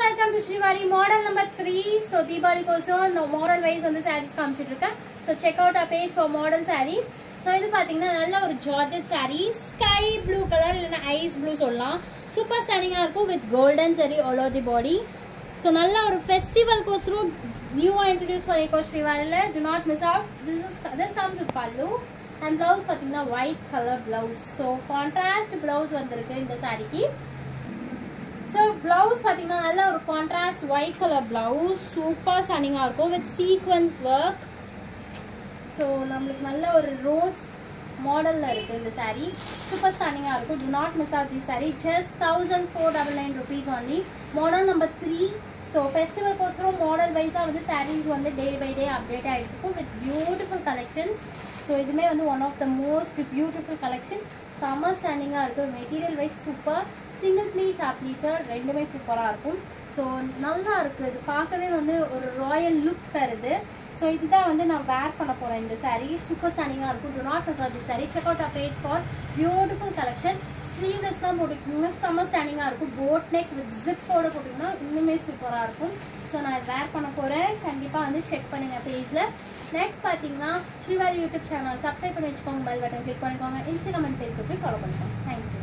welcome to Srivari model number three so தீபாவளிக்கோசரம் இந்த model wise வந்து சாரீஸ் காமிச்சிட்டு இருக்கேன் so check out a page for model sarees so இது பார்த்தீங்கன்னா நல்ல ஒரு georgette saree sky blue colour இல்லைன்னா ஐஸ் ப்ளூ சொல்லலாம் சூப்பர் ஸ்டாண்டிங்காக இருக்கும் with golden zari all over the body so நல்ல ஒரு ஃபெஸ்டிவல்கோசரம் நியூவாக இன்ட்ரடியூஸ் பண்ணியிருக்கோம் ஸ்ரீவாரியில் do not miss out this is this comes with pallu and blouse பார்த்தீங்கன்னா white colour blouse so contrast blouse வந்திருக்கு இந்த சாரிக்கு ஸோ ப்ளவுஸ் பார்த்தீங்கன்னா நல்ல ஒரு contrast white colour blouse super ஸ்டாண்டிங்காக இருக்கும் வித் சீக்வன்ஸ் ஒர்க் ஸோ நம்மளுக்கு நல்ல ஒரு ரோஸ் மாடலில் இருக்குது இந்த saree சூப்பர் ஸ்டாண்டிங்காக இருக்கும் do not miss out the saree just thousand four double nine rupees only model number three so ஃபெஸ்டிவல்கோசரம் மாடல் வைஸாக வந்து sarees வந்து டே பை டே அப்டேட் ஆகிட்டு இருக்கும் வித் பியூட்டிஃபுல் கலெக்ஷன்ஸ் ஸோ இதுவுமே வந்து one of the most beautiful collection சம்மர் ஸ்டாண்டிங்காக இருக்குது material wise super single pleat அப்ளீட்டர் ரெண்டுமே சூப்பராக இருக்கும் ஸோ நல்லா இருக்குது இது பார்க்கவே வந்து ஒரு ராயல் லுக் தருது ஸோ இதுதான் வந்து நான் வேர் பண்ண போகிறேன் இந்த saree சூப்பர் ஸ்டாண்டிங்காக இருக்கும் do not miss the saree check out a page for beautiful collection sleeveless தான் போட்டுக்கிட்டிங்கன்னா சம்மர் ஸ்டாண்டிங்காக இருக்கும் போட் நெக் வித் ஜிப்போட போட்டிங்கன்னா இன்னுமே சூப்பராக இருக்கும் ஸோ நான் வேர் பண்ண போகிறேன் கண்டிப்பாக வந்து செக் பண்ணுங்கள் பேஜில் நெக்ஸ்ட் பார்த்தீங்கன்னா ஸ்ரீவாரி யூடியூப் சேனல் சப்ஸ்கிரைப் பண்ணி வச்சுக்கோங்க பெல் பட்டன் கிளிக் பண்ணிக்கோங்க இன்ஸ்டாகிராம் அண்ட் ஃபேஸ்புக்கில் ஃபாலோ பண்ணிக்கோங்க தேங்க்யூ